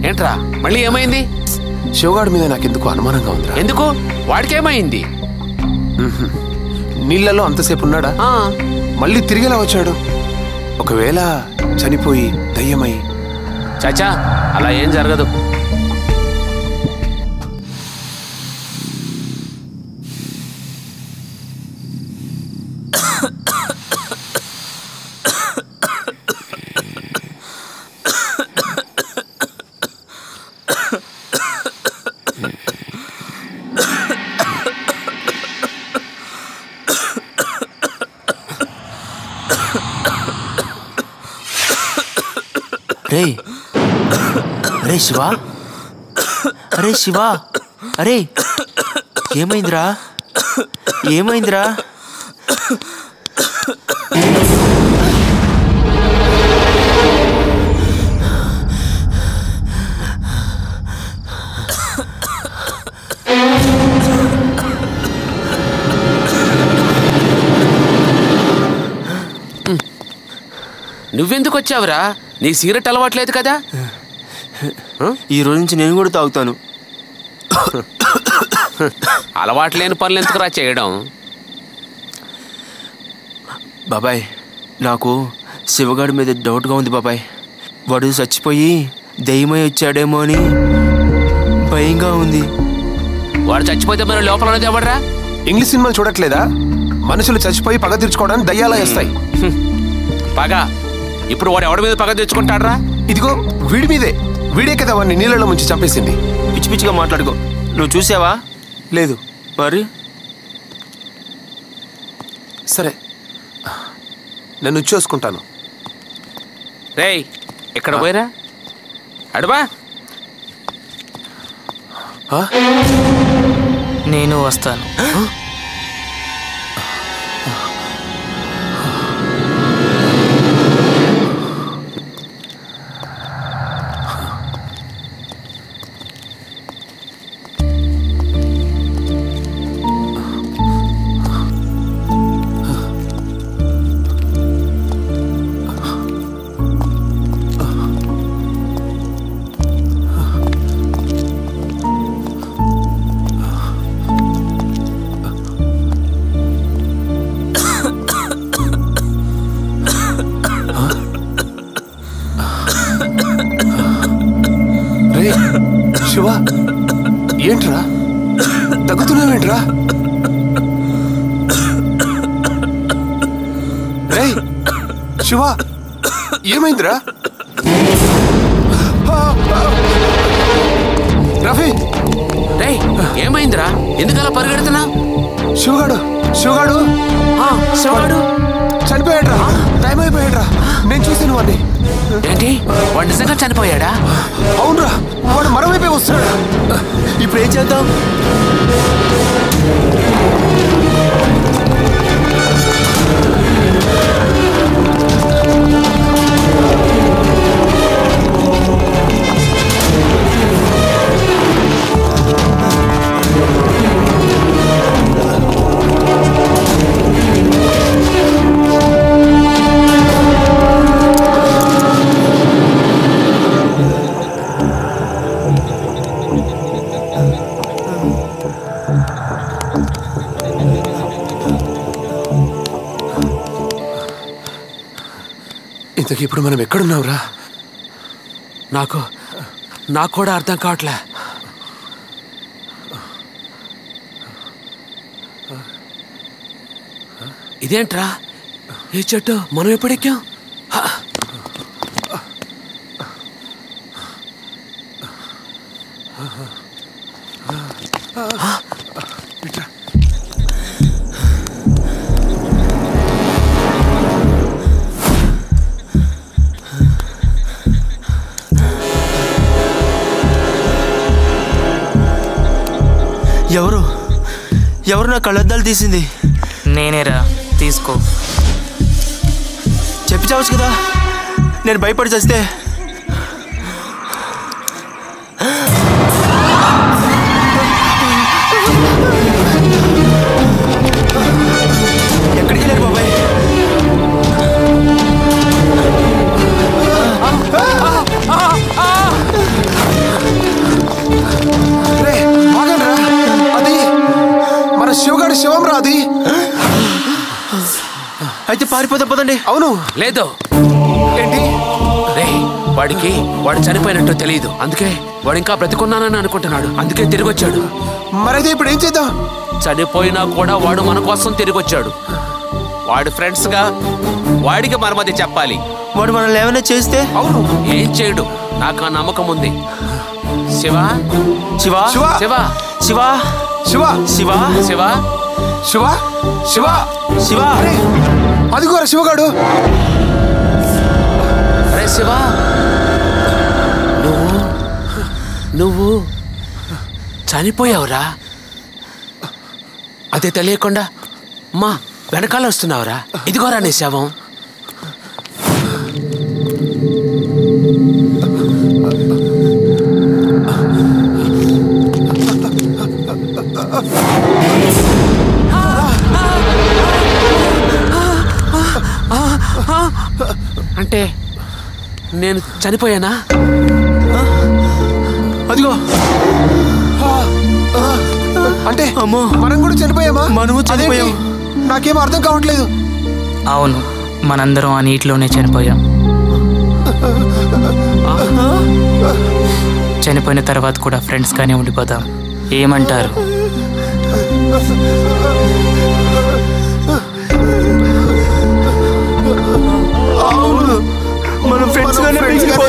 ఏంట్రా మళ్ళీ ఏమైంది శివగాడి మీద నాకెందుకు అనుమానంగా ఉందిరా ఎందుకు వాడికేమైంది నీళ్ళలో అంతసేపు ఉన్నాడా ఆ, మళ్ళీ తిరిగేలా వచ్చాడు ఒకవేళ చనిపోయి దయ్యమై చాచా అలా ఏం జరగదు రే అరే శివ అరే శివ అరే ఏమైందిరా ఏమైందిరా నువ్వెందుకు వచ్చావురా నీ సిగరెట్ అలవాట్లేదు కదా ఈ రోజు నుంచి నేను కూడా తాగుతాను అలవాటు లేని పనులు ఎందుకురా చేయడం బాబాయ్ నాకు శివగాడి మీద డౌట్గా ఉంది బాబాయ్ వాడు చచ్చిపోయి దయ్యమై వచ్చాడేమో అని భయంగా ఉంది వాడు చచ్చిపోతే మరి లోపల ఉన్నది ఎవడరా ఇంగ్లీష్ సినిమాలు చూడట్లేదా మనుషులు చచ్చిపోయి పగ తీర్చుకోవడానికి దయ్యాలా వేస్తాయి పగ ఇప్పుడు వాడు ఎవడి మీద పగ తెచ్చుకుంటాడ్రా ఇదిగో వీడి మీదే వీడే కదా వాడిని నీళ్ళలో ముంచి చంపేసింది పిచ్చి పిచ్చిగా మాట్లాడుకో నువ్వు చూసావా లేదు మరి సరే నేను చూసుకుంటాను రేయ్ ఇక్కడ పోయిరా అడుబా ఆ? నేను వస్తాను రే శివ ఏంట్రా తగ్గుతున్నావేంట్రా రే శివ ఏమైందిరా రఫీ రేయ్ ఏమైందిరా ఎందుకు అలా పరిగెడుతున్నా శివగాడు శివగాడు శివాడు చనిపోయాడ్రా టైం అయిపోయాడ్రా నేను చూసాను వాడిని ఏంటి వాడు నిజంగా చనిపోయాడా అవునరా వాడు మరోవైపే వస్తున్నాడు ఇప్పుడు ఏం చేద్దాం ఇంతకీ ఇప్పుడు మనం ఎక్కడున్నావురా నాకు నాకు కూడా అర్థం కావట్లే ఇదేంట్రా ఈ చెట్టు మనం ఎప్పుడెక్కాం హ! ఎవరు ఎవరు నా కళ్ళద్దాలు తీసింది నేనేరా తీసుకో చెప్పి చావచ్చు కదా నేను భయపడి చస్తే ఎక్కడికి వెళ్ళారు బాబాయ్ అయితే పారిపోదాం పదండి అవును లేదు ఏంటి రే వాడికి వాడు చనిపోయినట్టు తెలియదు అందుకే వాడు ఇంకా బ్రతికున్నానని అనుకుంటున్నాడు అందుకే తిరిగి వచ్చాడు మరైతే ఇప్పుడు ఏం చేద్దాం చనిపోయినా కూడా వాడు మన కోసం తిరిగి వచ్చాడు వాడి ఫ్రెండ్స్ గా వాడికి మరమది చెప్పాలి వాడు మనల్ని ఏమైనా చేస్తే అవును ఏం చేయడు నాకు ఆ నమ్మకం ఉంది శివ శివ శివ శివ శివ శివ శివ శివ శివ శివ శివ అరే అదిగోరా శివగాడు అరే శివ నువ్వు నువ్వు చనిపోయావురా అదే తెలియకుండా మా వెనకాల వస్తున్నావురా ఇదిగోరా నీ శవం అంటే నేను చనిపోయానా అదిగో అంటే అమ్మో. మనం కూడా చనిపోయామా మనము చనిపోయాం. అదేంటి? నాకేం అర్థం కావట్లేదు అవును మనందరం ఆ నీటిలోనే చనిపోయాం చనిపోయిన తర్వాత కూడా ఫ్రెండ్స్గానే ఉండిపోదాం ఏమంటారు మనం ఫ్రెండ్స్ గానే friends గానే